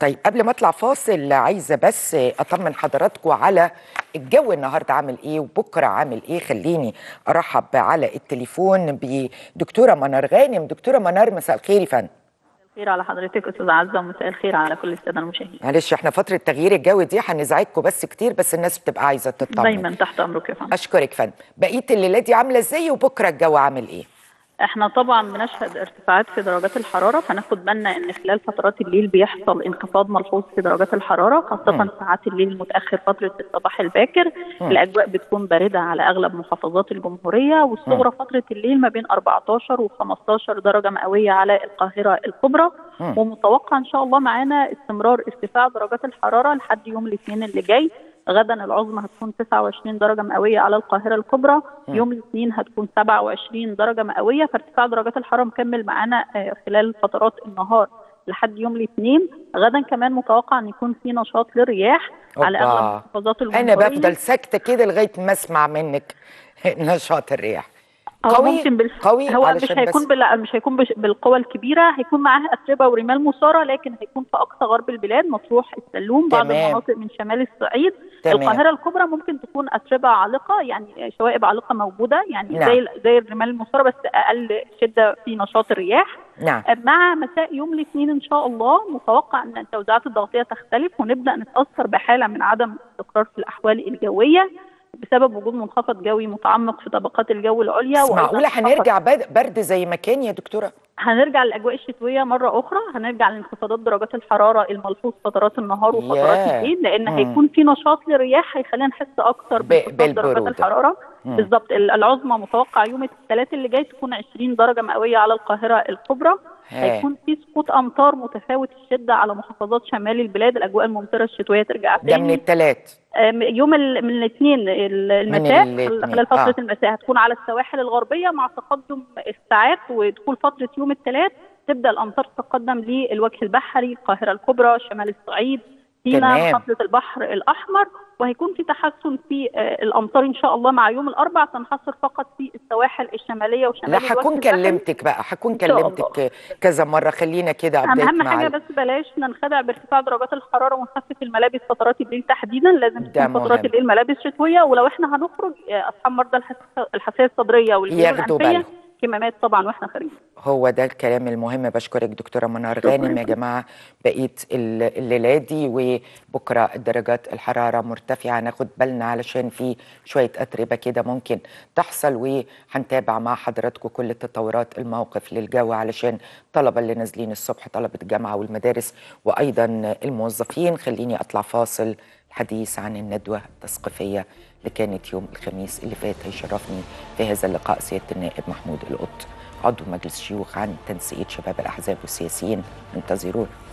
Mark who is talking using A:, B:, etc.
A: طيب قبل ما اطلع فاصل عايزه بس اطمن حضراتكم على الجو النهارده عامل ايه وبكره عامل ايه خليني ارحب على التليفون بدكتوره منار غانم دكتوره منار مساء الخير يا فندم
B: الخير على حضرتك استاذ عزه ومساء الخير على كل الساده المشاهدين
A: معلش احنا فتره تغيير الجو دي هنزعجكم بس كتير بس الناس بتبقى عايزه تطمن
B: دايما تحت امرك يا فندم
A: اشكرك فندم بقيه الليله دي عامله ازاي وبكره الجو عامل ايه
B: احنا طبعا بنشهد ارتفاعات في درجات الحراره فناخد بالنا ان خلال فترات الليل بيحصل انخفاض ملحوظ في درجات الحراره خاصه
A: مم.
B: ساعات الليل المتاخر فتره الصباح الباكر
A: مم.
B: الاجواء بتكون بارده على اغلب محافظات الجمهوريه والصغرى فتره الليل ما بين 14 و15 درجه مئويه على القاهره الكبرى
A: مم.
B: ومتوقع ان شاء الله معانا استمرار ارتفاع درجات الحراره لحد يوم الاثنين اللي جاي غدا العظمى هتكون 29 درجه مئويه على القاهره الكبرى
A: مم.
B: يوم الاثنين هتكون 27 درجه مئويه فارتفاع درجات الحراره مكمل معانا آه، خلال فترات النهار لحد يوم الاثنين غدا كمان متوقع ان يكون في نشاط للرياح على
A: أوبا.
B: اغلب محافظات
A: انا
B: الجمهوريه
A: بفضل ساكته كده لغايه ما اسمع منك نشاط الرياح
B: هو
A: قوي
B: ممكن بال...
A: قوي
B: هو مش
A: علشان
B: هيكون
A: بس-
B: بال... مش هيكون بش... بالقوة الكبيرة هيكون معاه أتربة ورمال مثارة لكن هيكون في أقصى غرب البلاد مطروح السلوم بعض
A: تمام.
B: المناطق من شمال الصعيد
A: تمام.
B: القاهرة الكبرى ممكن تكون أتربة عالقة يعني شوائب عالقة موجودة يعني
A: نعم.
B: زي زي الرمال المثارة بس أقل شدة في نشاط الرياح
A: نعم
B: مع مساء يوم الاثنين ان شاء الله متوقع ان التوزيعات الضغطيه تختلف ونبدا نتاثر بحاله من عدم الاستقرار في الاحوال الجويه بسبب وجود منخفض جوي متعمق في طبقات الجو العليا
A: بس
B: وأيضاً
A: معقوله
B: منخفض-
A: هنرجع بد- برد زي ما كان يا دكتوره
B: هنرجع للاجواء الشتويه مره اخرى هنرجع لانخفاضات درجات الحراره الملحوظ فترات النهار وفترات
A: ياه.
B: الليل لان
A: مم.
B: هيكون في نشاط للرياح هيخلينا نحس اكتر
A: ب-
B: بانخفاض
A: بالبرودة.
B: درجات الحراره
A: مم.
B: بالظبط ال- العظمى متوقع يوم الثلاث اللي جاي تكون 20 درجه مئويه على القاهره الكبرى
A: ها.
B: هيكون في سقوط امطار متفاوت الشده على محافظات شمال البلاد الاجواء الممطره الشتويه ترجع
A: ده من
B: تاني
A: الثلاث
B: آم، يوم ال- من الاثنين المساء
A: الاثنين،
B: خلال فتره
A: آه.
B: المساء هتكون على السواحل الغربيه مع تقدم الساعات ودخول فتره يوم الثلاث تبدا الامطار تتقدم للوجه البحري القاهره الكبرى شمال الصعيد
A: تمام.
B: سيناء محافظه البحر الاحمر وهيكون في تحسن في آه، الامطار ان شاء الله مع يوم الاربع تنحصر فقط في السواحل الشماليه وشمال
A: لا
B: الوجه
A: هكون
B: البحري.
A: كلمتك بقى هكون
B: إن شاء الله.
A: كلمتك كذا مره خلينا كده
B: اهم
A: ابديت
B: اهم
A: مع
B: حاجه
A: ال-
B: بس بلاش ننخدع بارتفاع درجات الحراره ونخفف الملابس فترات الليل تحديدا لازم
A: ده
B: تكون فترات
A: مهم.
B: الليل ملابس شتويه ولو احنا هنخرج آه، اصحاب مرضى الحس- الحساسيه الصدريه والجيوب
A: ياخدوا
B: الانفيه
A: بالهم.
B: كمامات طبعا واحنا خارجين
A: هو ده الكلام المهم بشكرك دكتوره منار غانم يا جماعه بقيه ال- الليله دي وبكره درجات الحراره مرتفعه ناخد بالنا علشان في شويه اتربه كده ممكن تحصل وهنتابع مع حضراتكم كل تطورات الموقف للجو علشان الطلبه اللي نازلين الصبح طلبه الجامعه والمدارس وايضا الموظفين خليني اطلع فاصل الحديث عن الندوه التثقيفيه اللي كانت يوم الخميس اللي فات هيشرفني في هذا اللقاء سياده النائب محمود القط عضو مجلس الشيوخ عن تنسيق شباب الأحزاب والسياسيين انتظرونا